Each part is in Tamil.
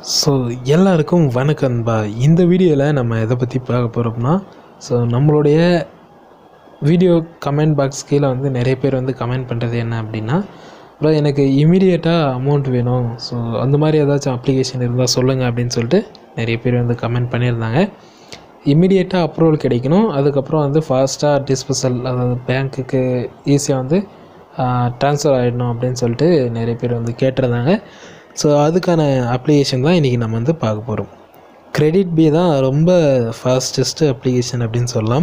ஸோ எல்லாருக்கும் வணக்கம்பா இந்த வீடியோவில் நம்ம எதை பற்றி பார்க்க போகிறோம்னா ஸோ நம்மளுடைய வீடியோ கமெண்ட் பாக்ஸ் கீழே வந்து நிறைய பேர் வந்து கமெண்ட் பண்ணுறது என்ன அப்படின்னா ப்ரோ எனக்கு இமீடியட்டாக அமௌண்ட் வேணும் ஸோ அந்த மாதிரி ஏதாச்சும் அப்ளிகேஷன் இருந்தால் சொல்லுங்கள் அப்படின்னு சொல்லிட்டு நிறைய பேர் வந்து கமெண்ட் பண்ணியிருந்தாங்க இமீடியட்டாக அப்ரூவல் கிடைக்கணும் அதுக்கப்புறம் வந்து ஃபாஸ்ட்டாக டிஸ்போசல் அதாவது பேங்க்குக்கு ஈஸியாக வந்து ட்ரான்ஸ்ஃபர் ஆகிடணும் அப்படின்னு சொல்லிட்டு நிறைய பேர் வந்து கேட்டிருந்தாங்க ஸோ அதுக்கான அப்ளிகேஷன் தான் இன்றைக்கி நம்ம வந்து பார்க்க போகிறோம் கிரெடிட் பி தான் ரொம்ப ஃபாஸ்டஸ்ட்டு அப்ளிகேஷன் அப்படின்னு சொல்லலாம்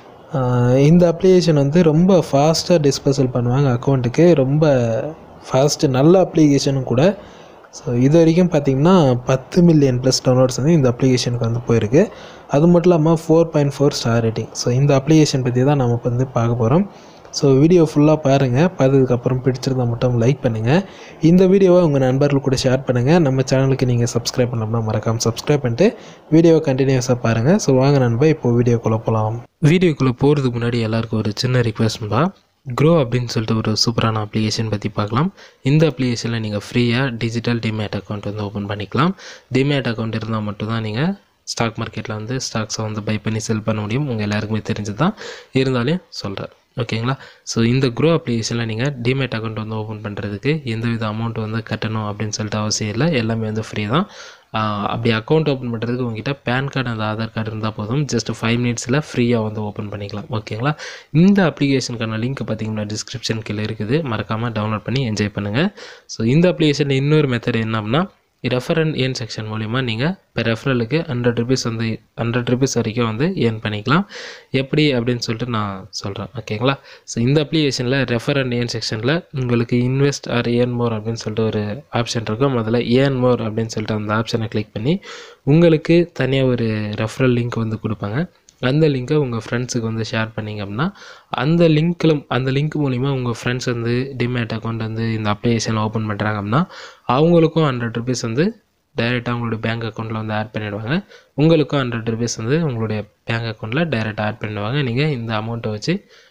ஆஹ் இந்த அப்ளிகேஷன் வந்து ரொம்ப ஃபாஸ்ட்டாக டிஸ்போசல் பண்ணுவாங்க அக்கௌண்ட்டுக்கு ரொம்ப ஃபாஸ்ட்டு நல்ல அப்ளிகேஷனும் கூட ஸோ இது வரைக்கும் பார்த்திங்கன்னா பத்து மில்லியன் ப்ளஸ் டவுன்லோட்ஸ் வந்து இந்த அப்ளிகேஷனுக்கு வந்து போயிருக்கு அது மட்டும் இல்லாமல் four point four star rating so இந்த அப்ளிகேஷன் பற்றி தான் நம்ம இப்ப வந்து பார்க்க போகிறோம் ஸோ வீடியோ ஃபுல்லாக பாருங்கள் பார்த்ததுக்கப்புறம் பிடிச்சிருந்தா மட்டும் லைக் பண்ணுங்கள் இந்த வீடியோவை உங்கள் நண்பர்கள் கூட ஷேர் பண்ணுங்கள் நம்ம சேனலுக்கு நீங்கள் சப்ஸ்கிரைப் பண்ணோம்னா மறக்காமல் சப்ஸ்கிரைப் பண்ணிட்டு வீடியோவை கண்டினியூஸாக பாருங்கள் ஸோ வாங்க நண்பா இப்போ வீடியோக்குள்ளே போகலாம் வீடியோக்குள்ளே போகிறதுக்கு முன்னாடி எல்லாருக்கும் ஒரு சின்ன ரிக்வெஸ்ட் தான் க்ரோ அப்படின்னு சொல்லிட்டு ஒரு சூப்பரான அப்ளிகேஷன் பற்றி பார்க்கலாம் இந்த அப்ளிகேஷனில் நீங்கள் ஃப்ரீயாக டிஜிட்டல் டிமேட் அக்கௌண்ட் வந்து ஓப்பன் பண்ணிக்கலாம் டிமேட் அக்கௌண்ட் இருந்தால் மட்டும்தான் நீங்கள் ஸ்டாக் மார்க்கெட்டில் வந்து ஸ்டாக்ஸை வந்து பை பண்ணி செல் பண்ண முடியும் உங்கள் எல்லாருக்குமே தெரிஞ்சது தான் இருந்தாலும் சொல்கிறேன் ஓகேங்களா ஸோ இந்த க்ரோ அப்ளிகேஷனில் நீங்கள் டிமேட் அக்கௌண்ட் வந்து ஓப்பன் பண்ணுறதுக்கு எந்தவித அமௌண்ட் வந்து கட்டணும் அப்படின்னு சொல்லிட்டு அவசியம் இல்லை எல்லாமே வந்து ஃப்ரீ தான் ஆஹ் அப்படி அக்கௌண்ட் ஓப்பன் பண்ணுறதுக்கு உங்ககிட்ட பேன் கார்டு அந்த ஆதார் கார்டு இருந்தால் போதும் ஜஸ்ட் ஃபைவ் மினிட்ஸில் ஃப்ரீயாக வந்து ஓப்பன் பண்ணிக்கலாம் ஓகேங்களா இந்த அப்ளிகேஷனுக்கான லிங்க் பார்த்தீங்கன்னா டிஸ்கிரிப்ஷன் கீழே இருக்குது மறக்காமல் டவுன்லோட் பண்ணி என்ஜாய் பண்ணுங்கள் ஸோ இந்த அப்ளிகேஷனில் இன்னொரு மெத்தட் என்ன அப்படின்னா ரெஃபர் அண்ட் ஏர்ன் செக்ஷன் மூலிமா நீங்கள் இப்போ ரெஃபரலுக்கு ஹண்ட்ரட் ருபீஸ் வந்து ஹண்ட்ரட் ருபீஸ் வரைக்கும் வந்து ஏர்ன் பண்ணிக்கலாம் எப்படி அப்படின்னு சொல்லிட்டு நான் சொல்கிறேன் ஓகேங்களா ஸோ இந்த அப்ளிகேஷனில் ரெஃபர் அண்ட் ஏர்ன் செக்ஷனில் உங்களுக்கு இன்வெஸ்ட் ஆர் ஏர்ன் மோர் அப்படின்னு சொல்லிட்டு ஒரு ஆப்ஷன் இருக்கும் முதல்ல ஏர்ன் மோர் அப்படின்னு சொல்லிட்டு அந்த ஆப்ஷனை கிளிக் பண்ணி உங்களுக்கு தனியாக ஒரு ரெஃபரல் லிங்க் வந்து கொடுப்பாங்க அந்த லிங்க்கை உங்கள் ஃப்ரெண்ட்ஸுக்கு வந்து ஷேர் பண்ணிங்க அப்படின்னா அந்த லிங்க்கில் அந்த லிங்க் மூலிமா உங்கள் ஃப்ரெண்ட்ஸ் வந்து டிமேட் அக்கௌண்ட் வந்து இந்த அப்ளிகேஷனில் ஓப்பன் பண்ணுறாங்க அப்படின்னா அவங்களுக்கும் ஹண்ட்ரட் ருபீஸ் வந்து டைரெக்டாக உங்களுடைய பேங்க் அக்கௌண்ட்டில் வந்து ஆட் பண்ணிடுவாங்க உங்களுக்கும் ஹண்ட்ரட் ருபீஸ் வந்து உங்களுடைய பேங்க் அக்கௌண்ட்டில் டைரெக்டாக ஆட் பண்ணிடுவாங்க நீங்கள் இந்த அமௌண்ட்டை வச்சு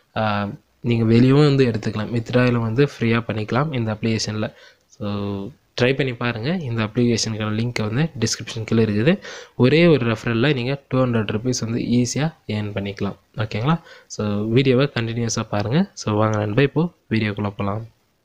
நீங்கள் வெளியவும் வந்து எடுத்துக்கலாம் வித்ட்ராயிலும் வந்து ஃப்ரீயாக பண்ணிக்கலாம் இந்த அப்ளிகேஷனில் ஸோ ட்ரை பண்ணி பாருங்கள் இந்த அப்ளிகேஷனுக்கான லிங்க் வந்து டிஸ்கிரிப்ஷன் கீழே இருக்குது ஒரே ஒரு ரெஃபரலில் நீங்கள் டூ ஹண்ட்ரட் ருபீஸ் வந்து ஈஸியாக ஏர்ன் பண்ணிக்கலாம் ஓகேங்களா ஸோ வீடியோவை கண்டினியூஸாக பாருங்கள் ஸோ வாங்க நண்பா இப்போது வீடியோக்குள்ளே போகலாம்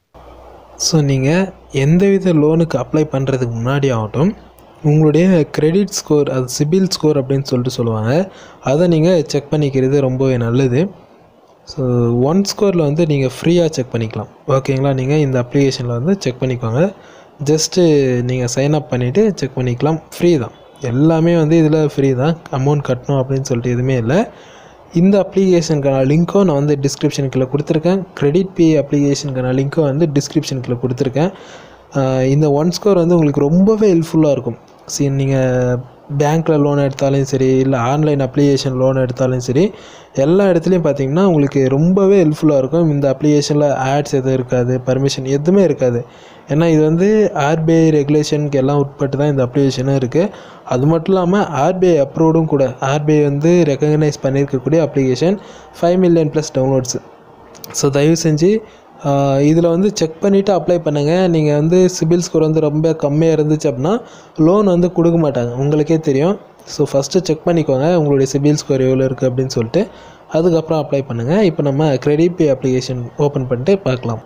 ஸோ நீங்கள் எந்தவித லோனுக்கு அப்ளை பண்ணுறதுக்கு முன்னாடி ஆகட்டும் உங்களுடைய கிரெடிட் ஸ்கோர் அது சிபில் ஸ்கோர் அப்படின்னு சொல்லிட்டு சொல்லுவாங்க அதை நீங்கள் செக் பண்ணிக்கிறது ரொம்பவே நல்லது ஸோ ஒன் ஸ்கோரில் வந்து நீங்கள் ஃப்ரீயாக செக் பண்ணிக்கலாம் ஓகேங்களா நீங்கள் இந்த அப்ளிகேஷனில் வந்து செக் பண்ணிக்கோங்க ஜஸ்ட்டு நீங்கள் சைன் அப் பண்ணிவிட்டு செக் பண்ணிக்கலாம் ஃப்ரீ தான் எல்லாமே வந்து இதில் ஃப்ரீ தான் அமௌண்ட் கட்டணும் அப்படின்னு சொல்லிட்டு எதுவுமே இல்லை இந்த அப்ளிகேஷனுக்கான லிங்க்கும் நான் வந்து டிஸ்கிரிப்ஷனுக்குள்ளே கொடுத்துருக்கேன் கிரெடிட் பே அப்ளிகேஷனுக்கான லிங்க்கும் வந்து டிஸ்கிரிப்ஷனுக்குள்ளே கொடுத்துருக்கேன் ஆஹ் இந்த ஒன் ஸ்கோர் வந்து உங்களுக்கு ரொம்பவே ஹெல்ப்ஃபுல்லாக இருக்கும் சரி நீங்கள் பேங்க்கில் லோன் எடுத்தாலும் சரி இல்லை ஆன்லைன் அப்ளிகேஷன் லோன் எடுத்தாலும் சரி எல்லா இடத்துலையும் பார்த்தீங்கன்னா உங்களுக்கு ரொம்பவே ஹெல்ப்ஃபுல்லாக இருக்கும் இந்த அப்ளிகேஷனில் ஆட்ஸ் எதுவும் இருக்காது பர்மிஷன் எதுவுமே இருக்காது ஏன்னா இது வந்து ஆர்பிஐ ரெகுலேஷனுக்கு எல்லாம் உட்பட்டு தான் இந்த அப்ளிகேஷனும் இருக்குது அது மட்டும் இல்லாமல் ஆர்பிஐ அப்ரூவ்டும் கூட ஆர்பிஐ வந்து ரெக்கக்னைஸ் பண்ணியிருக்கக்கூடிய application five million plus downloads so தயவு செஞ்சு இதில் வந்து செக் பண்ணிவிட்டு அப்ளை பண்ணுங்கள் நீங்கள் வந்து சிபில் ஸ்கோர் வந்து ரொம்ப கம்மியாக இருந்துச்சு அப்படின்னா லோன் வந்து கொடுக்க மாட்டாங்க உங்களுக்கே தெரியும் ஸோ ஃபஸ்ட்டு செக் பண்ணிக்கோங்க உங்களுடைய சிபில் ஸ்கோர் எவ்வளோ இருக்குது அப்படின்னு சொல்லிட்டு அதுக்கப்புறம் அப்ளை பண்ணுங்கள் இப்போ நம்ம கிரெடிட் பே அப்ளிகேஷன் ஓப்பன் பண்ணிட்டு பார்க்கலாம்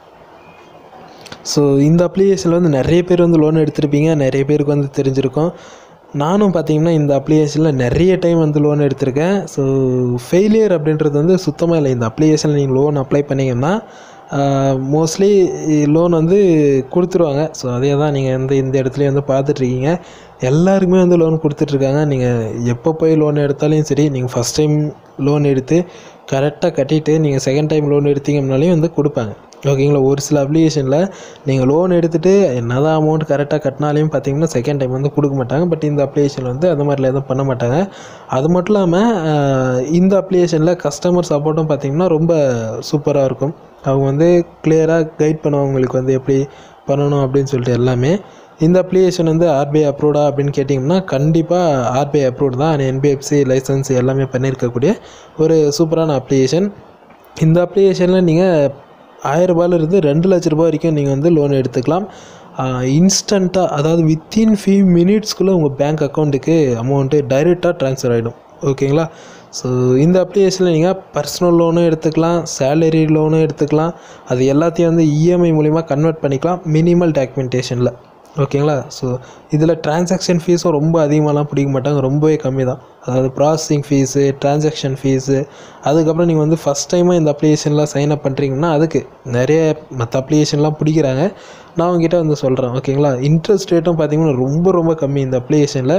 ஸோ இந்த அப்ளிகேஷனில் வந்து நிறைய பேர் வந்து லோன் எடுத்திருப்பீங்க நிறைய பேருக்கு வந்து தெரிஞ்சிருக்கும் நானும் பார்த்தீங்கன்னா இந்த அப்ளிகேஷனில் நிறைய டைம் வந்து லோன் எடுத்திருக்கேன் ஸோ ஃபெயிலியர் அப்படின்றது வந்து சுத்தமாக இல்லை இந்த அப்ளிகேஷனில் நீங்கள் லோன் அப்ளை பண்ணிங்கன்னா மோஸ்ட்லி லோன் வந்து கொடுத்துருவாங்க ஸோ அதே தான் நீங்கள் வந்து இந்த இடத்துலையும் வந்து பார்த்துட்ருக்கீங்க எல்லாருக்குமே வந்து லோன் கொடுத்துட்ருக்காங்க நீங்கள் எப்போ போய் லோன் எடுத்தாலும் சரி நீங்கள் ஃபஸ்ட் டைம் லோன் எடுத்து கரெக்டாக கட்டிட்டு நீங்கள் செகண்ட் டைம் லோன் எடுத்தீங்கன்னாலையும் வந்து கொடுப்பாங்க ஓகேங்களா ஒரு சில அப்ளிகேஷனில் நீங்கள் லோன் எடுத்துகிட்டு என்ன தான் அமௌண்ட் கரெக்டாக கட்டினாலையும் பார்த்தீங்கன்னா செகண்ட் டைம் வந்து கொடுக்க மாட்டாங்க பட் இந்த அப்ளிகேஷனில் வந்து அது மாதிரிலாம் எதுவும் பண்ண மாட்டாங்க அது மட்டும் இல்லாமல் இந்த அப்ளிகேஷனில் கஸ்டமர் சப்போர்ட்டும் பார்த்தீங்கன்னா ரொம்ப சூப்பராக இருக்கும் அவங்க வந்து கிளியராக கைட் பண்ணுவாங்க உங்களுக்கு வந்து எப்படி பண்ணணும் அப்படின்னு சொல்லிட்டு எல்லாமே இந்த அப்ளிகேஷன் வந்து ஆர்பிஐ அப்ரூவ்டா அப்படின்னு கேட்டிங்கன்னா கண்டிப்பாக ஆர்பிஐ அப்ரூவ்ட் தான் என்பிஎஃப்சி லைசன்ஸ் எல்லாமே பண்ணியிருக்கக்கூடிய ஒரு சூப்பரான அப்ளிகேஷன் இந்த அப்ளிகேஷனில் நீங்கள் ஆயிரரூபாயிலிருந்து ரெண்டு லட்ச ரூபாய் வரைக்கும் நீங்கள் வந்து லோன் எடுத்துக்கலாம் இன்ஸ்டண்ட்டாக அதாவது வித்தின் ஃபியூ மினிட்ஸ்க்குள்ளே உங்கள் பேங்க் அக்கௌண்ட்டுக்கு அமௌண்ட்டு டைரெக்டாக ட்ரான்ஸ்ஃபர் ஆகிடும் ஓகேங்களா ஸோ இந்த அப்ளிகேஷனில் நீங்கள் பர்சனல் லோனும் எடுத்துக்கலாம் சேலரி லோனும் எடுத்துக்கலாம் அது எல்லாத்தையும் வந்து இஎம்ஐ மூலிமா கன்வெர்ட் பண்ணிக்கலாம் மினிமல் டாக்குமெண்டேஷனில் ஓகேங்களா ஸோ இதில் டிரான்சாக்ஷன் ஃபீஸும் ரொம்ப அதிகமாகலாம் பிடிக்க மாட்டாங்க ரொம்பவே கம்மி தான் அதாவது ப்ராசஸிங் ஃபீஸு டிரான்சாக்ஷன் ஃபீஸு அதுக்கப்புறம் நீங்கள் வந்து ஃபஸ்ட் டைமாக இந்த அப்ளிகேஷன்லாம் சைன் அப் பண்ணுறீங்கன்னா அதுக்கு நிறைய மற்ற அப்ளிகேஷன்லாம் பிடிக்கிறாங்க நான் உங்ககிட்ட வந்து சொல்கிறேன் ஓகேங்களா இன்ட்ரெஸ்ட் ரேட்டும் பார்த்தீங்கன்னா ரொம்ப ரொம்ப கம்மி இந்த அப்ளிகேஷனில்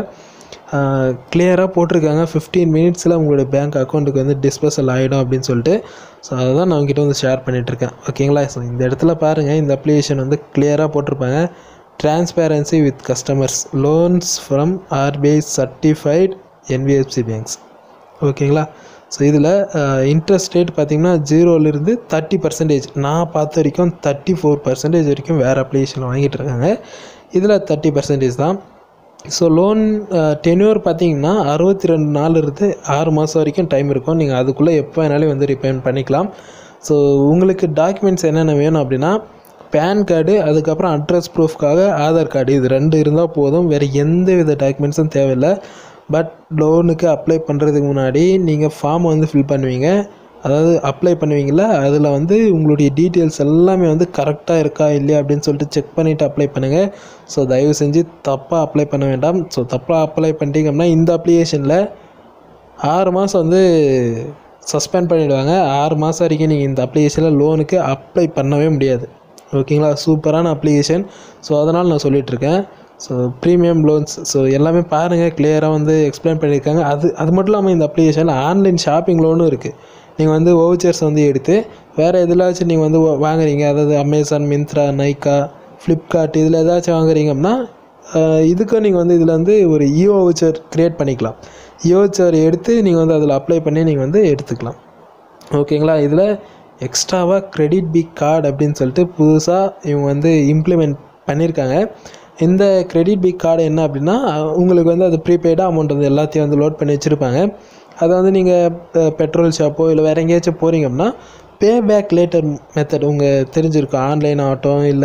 கிளியராக போட்டிருக்காங்க ஃபிஃப்டீன் மினிட்ஸில் உங்களுடைய பேங்க் அக்கௌண்ட்டுக்கு வந்து டிஸ்போசல் ஆகிடும் அப்படின்னு சொல்லிட்டு ஸோ அதை தான் நான் உங்ககிட்ட வந்து ஷேர் பண்ணிகிட்ருக்கேன் ஓகேங்களா ஸோ இந்த இடத்துல பாருங்கள் இந்த அப்ளிகேஷன் வந்து கிளியராக போட்டிருப்பாங்க transparency with customers loans from RBI certified NBFC banks ஓகேங்களா ஸோ இதில் இன்ட்ரெஸ்ட் ரேட் பார்த்திங்கன்னா ஜீரோலேருந்து தேர்ட்டி பர்சன்டேஜ் நான் பார்த்த வரைக்கும் தேர்ட்டி ஃபோர் பர்சன்டேஜ் வரைக்கும் வேறு அப்ளிகேஷன் வாங்கிட்டு இருக்காங்க இதில் தேர்ட்டி பர்சன்டேஜ் தான் ஸோ லோன் டென்யூர் பார்த்தீங்கன்னா அறுபத்தி ரெண்டு நாள் இருந்து ஆறு மாதம் வரைக்கும் டைம் இருக்கும் நீங்கள் அதுக்குள்ளே எப்போ வேணாலும் வந்து ரிப்பேமெண்ட் பண்ணிக்கலாம் ஸோ உங்களுக்கு டாக்குமெண்ட்ஸ் என்னென்ன வேணும் அப்படின்னா பேன் கார்டு அதுக்கப்புறம் அட்ரஸ் ப்ரூஃப்காக ஆதார் கார்டு இது ரெண்டு இருந்தால் போதும் வேறு எந்த வித டாக்குமெண்ட்ஸும் தேவையில்லை பட் லோனுக்கு அப்ளை பண்ணுறதுக்கு முன்னாடி நீங்கள் ஃபார்ம் வந்து ஃபில் பண்ணுவீங்க அதாவது அப்ளை பண்ணுவீங்களா அதில் வந்து உங்களுடைய டீட்டெயில்ஸ் எல்லாமே வந்து கரெக்டாக இருக்கா இல்லையா அப்படின்னு சொல்லிட்டு செக் பண்ணிவிட்டு அப்ளை பண்ணுங்கள் ஸோ தயவு செஞ்சு தப்பாக அப்ளை பண்ண வேண்டாம் ஸோ தப்பாக அப்ளை பண்ணிட்டீங்க அப்படின்னா இந்த அப்ளிகேஷனில் ஆறு மாதம் வந்து சஸ்பெண்ட் பண்ணிவிடுவாங்க ஆறு மாதம் வரைக்கும் நீங்கள் இந்த அப்ளிகேஷனில் லோனுக்கு அப்ளை பண்ணவே முடியாது ஓகேங்களா சூப்பரான அப்ளிகேஷன் ஸோ அதனால் நான் சொல்லிகிட்ருக்கேன் ஸோ ப்ரீமியம் லோன்ஸ் ஸோ எல்லாமே பாருங்கள் கிளியராக வந்து எக்ஸ்பிளைன் பண்ணியிருக்காங்க அது அது மட்டும் இல்லாமல் இந்த அப்ளிகேஷனில் ஆன்லைன் ஷாப்பிங் லோனும் இருக்குது நீங்கள் வந்து வவுச்சர்ஸ் வந்து எடுத்து வேறு எதிலாச்சும் நீங்கள் வந்து வா- வாங்குறீங்க அதாவது அமேசான் மிந்த்ரா நைக்கா ஃப்ளிப்கார்ட் இதில் ஏதாச்சும் வாங்குறீங்க அப்படின்னா ஆஹ், இதுக்கும் நீங்கள் வந்து இதில் வந்து ஒரு இஓ வவுச்சர் க்ரியேட் பண்ணிக்கலாம் இஓ வவுச்சர் எடுத்து நீங்கள் வந்து அதில் அப்ளை பண்ணி நீங்கள் வந்து எடுத்துக்கலாம் ஓகேங்களா இதில் எக்ஸ்ட்ராவாக கிரெடிட் பிக் கார்டு அப்படின்னு சொல்லிட்டு புதுசாக இவங்க வந்து இம்ப்ளிமெண்ட் பண்ணியிருக்காங்க இந்த கிரெடிட் பிக் கார்டு என்ன அப்படின்னா அஹ், உங்களுக்கு வந்து அது ப்ரீபெய்டாக அமௌண்ட் வந்து எல்லாத்தையும் வந்து லோட் பண்ணி வச்சுருப்பாங்க அதை வந்து நீங்கள் பெட்ரோல் ஷாப்போ இல்லை வேறு எங்கேயாச்சும் போகிறீங்க அப்படின்னா பே பேக் லேட்டர் மெத்தட் உங்கள் தெரிஞ்சிருக்கும் ஆன்லைன் ஆகட்டும் இல்லை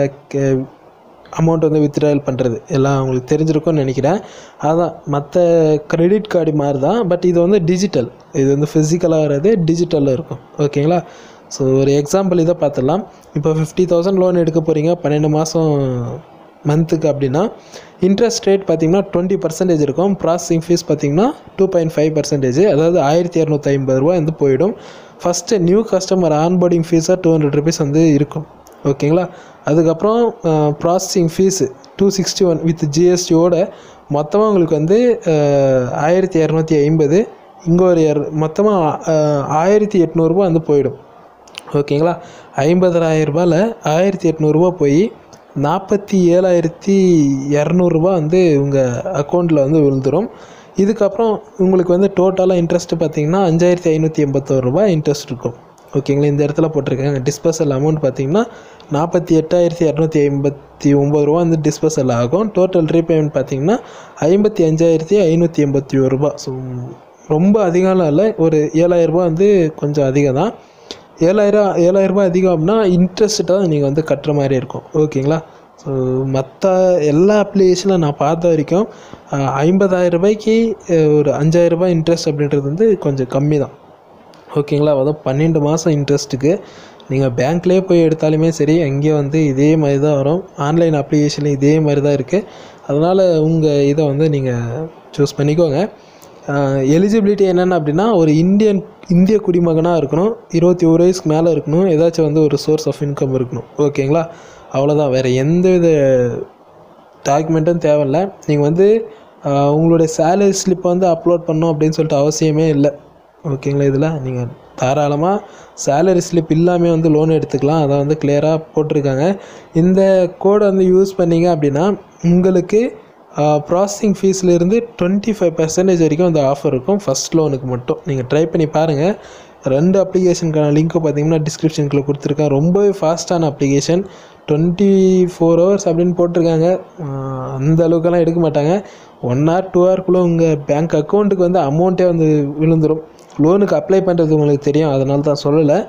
அமௌண்ட் வந்து வித்ட்ராயல் பண்ணுறது எல்லாம் உங்களுக்கு தெரிஞ்சிருக்கும்னு நினைக்கிறேன் அதான் மற்ற கிரெடிட் கார்டு மாதிரி தான் பட் இது வந்து டிஜிட்டல் இது வந்து ஃபிசிக்கலாக வர்றது டிஜிட்டலில் இருக்கும் ஓகேங்களா ஸோ ஒரு எக்ஸாம்பிள் இதை பார்த்துடலாம் இப்போ ஃபிஃப்டி தௌசண்ட் லோன் எடுக்க போகிறீங்க பன்னெண்டு மாதம் மந்த்துக்கு அப்படின்னா இன்ட்ரெஸ்ட் ரேட் பார்த்தீங்கன்னா டுவெண்ட்டி பர்சன்டேஜ் இருக்கும் ப்ராசஸிங் ஃபீஸ் பார்த்தீங்கன்னா டூ பாயிண்ட் ஃபைவ் பர்சன்டேஜ் அதாவது ஆயிரத்தி இரநூத்தி ஐம்பது ரூபா வந்து போயிடும் ஃபஸ்ட்டு நியூ கஸ்டமர் ஆன்போர்டிங் ஃபீஸாக டூ ஹண்ட்ரட் ருபீஸ் வந்து இருக்கும் ஓகேங்களா அதுக்கப்புறம் processing fee two sixty one with ஜிஎஸ்டியோட மொத்தமாக உங்களுக்கு வந்து ஆயிரத்தி இரநூத்தி ஐம்பது இங்கே ஒரு இர மொத்தமாக ஆயிரத்தி எட்நூறுபா வந்து போயிடும் ஓகேங்களா ஐம்பதாயிரம் ரூபாயில் ஆயிரத்தி எட்நூறுபா போய் நாற்பத்தி ஏழாயிரத்தி இரநூறுபா வந்து உங்கள் அக்கௌண்ட்டில் வந்து விழுந்துடும் இதுக்கப்புறம் உங்களுக்கு வந்து டோட்டலாக இன்ட்ரெஸ்ட்டு பார்த்தீங்கன்னா அஞ்சாயிரத்தி ஐநூற்றி எண்பத்தோரு ரூபாய் இன்ட்ரெஸ்ட் இருக்கும் ஓகேங்களா இந்த இடத்துல போட்டிருக்காங்க டிஸ்போசல் அமௌண்ட் பார்த்தீங்கன்னா நாற்பத்தி எட்டாயிரத்தி இரநூத்தி ஐம்பத்தி ஒம்பது ரூபா வந்து டிஸ்போசல் ஆகும் டோட்டல் ரீபேமெண்ட் பார்த்தீங்கன்னா ஐம்பத்தி அஞ்சாயிரத்தி ஐநூற்றி எண்பத்தி ஒரு ரூபா ஸோ ரொம்ப அதிகம்லாம் இல்லை ஒரு ஏழாயிரம் ரூபாய் வந்து கொஞ்சம் அதிகம் தான் ஏழாயிரம் ஏழாயிரம் ரூபாய் அதிகம் அப்படின்னா இன்ட்ரெஸ்ட்டு தான் நீங்கள் வந்து கட்டுற மாதிரி இருக்கும் ஓகேங்களா ஸோ மற்ற எல்லா அப்ளிகேஷனில் நான் பார்த்த வரைக்கும் அஹ், ஐம்பதாயிரம் ரூபாய்க்கு அஹ், ஒரு அஞ்சாயிரம் ரூபாய் இன்ட்ரெஸ்ட் அப்படின்றது வந்து கொஞ்சம் கம்மி தான் ஓகேங்களா அதான் பன்னெண்டு மாதம் இன்ட்ரெஸ்ட்டுக்கு நீங்கள் பேங்க்லேயே போய் எடுத்தாலுமே சரி அங்கேயே வந்து இதே மாதிரி தான் வரும் ஆன்லைன் அப்ளிகேஷன்ல இதே மாதிரி தான் இருக்குது அதனால் உங்கள் இதை வந்து நீங்கள் சூஸ் பண்ணிக்கோங்க எலிஜிபிலிட்டி என்னென்ன அப்படின்னா ஒரு இந்தியன் இந்திய குடிமகனாக இருக்கணும் இருபத்தி ஒரு வயசுக்கு மேலே இருக்கணும் ஏதாச்சும் வந்து ஒரு சோர்ஸ் ஆஃப் இன்கம் இருக்கணும் ஓகேங்களா அவ்வளோதான் வேறு எந்த வித டாக்குமெண்ட்டும் தேவையில்ல நீங்கள் வந்து ஆஹ், உங்களுடைய சேலரி ஸ்லிப்பை வந்து அப்லோட் பண்ணணும் அப்படின்னு சொல்லிட்டு அவசியமே இல்லை ஓகேங்களா இதில் நீங்கள் தாராளமாக சேலரி ஸ்லிப் இல்லாமல் வந்து லோன் எடுத்துக்கலாம் அதை வந்து கிளியராக போட்டிருக்காங்க இந்த கோடை வந்து யூஸ் பண்ணீங்க அப்படின்னா உங்களுக்கு ப்ராசஸிங் ஃபீஸ்லேருந்து டுவெண்ட்டி ஃபைவ் பர்சன்டேஜ் வரைக்கும் அந்த ஆஃபர் இருக்கும் ஃபஸ்ட் லோனுக்கு மட்டும் நீங்கள் ட்ரை பண்ணி பாருங்கள் ரெண்டு அப்ளிகேஷனுக்கான லிங்க்கு பார்த்தீங்கன்னா டிஸ்கிரிப்ஷனுக்குள்ளே கொடுத்துருக்கேன் ரொம்பவே ஃபாஸ்ட்டான அப்ளிகேஷன் டுவெண்ட்டி ஃபோர் ஹவர்ஸ் அப்படின்னு போட்டிருக்காங்க ஆஹ் அந்த அளவுக்கெல்லாம் எடுக்க மாட்டாங்க ஒன் ஹவர் டூ ஹவர்க்குள்ளே உங்கள் பேங்க் அக்கௌண்ட்டுக்கு வந்து அமௌண்ட்டே வந்து விழுந்துடும் லோனுக்கு அப்ளை பண்ணுறது உங்களுக்கு தெரியும் அதனால தான் சொல்லலை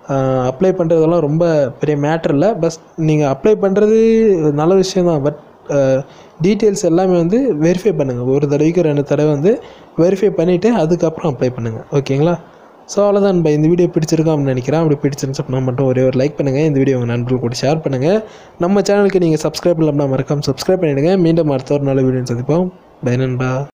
அப்ளை பண்ணுறதெல்லாம் ரொம்ப பெரிய மேட்டர் இல்லை பஸ் நீங்கள் அப்ளை பண்ணுறது நல்ல விஷயந்தான் பட் டீட்டெயில்ஸ் எல்லாமே வந்து வெரிஃபை பண்ணுங்கள் ஒரு தடவைக்கு ரெண்டு தடவை வந்து வெரிஃபை பண்ணிவிட்டு அதுக்கப்புறம் அப்ளை பண்ணுங்கள் ஓகேங்களா ஸோ அவ்வளோதான் நண்பா இந்த வீடியோ பிடிச்சிருக்கோம் அப்படின்னு நினைக்கிறேன் அப்படி பிடிச்சிருந்துச்சு அப்படின்னா மட்டும் ஒரே ஒரு லைக் பண்ணுங்கள் இந்த வீடியோ உங்கள் நண்பர்கள் கூட ஷேர் பண்ணுங்கள் நம்ம சேனலுக்கு நீங்கள் சப்ஸ்கிரைப் பண்ணலாம்னா மறக்காம சப்ஸ்கிரைப் பண்ணிவிடுங்க மீண்டும் அடுத்த ஒரு நல்ல வீடியோ சந்திப்போம் பை நண்பா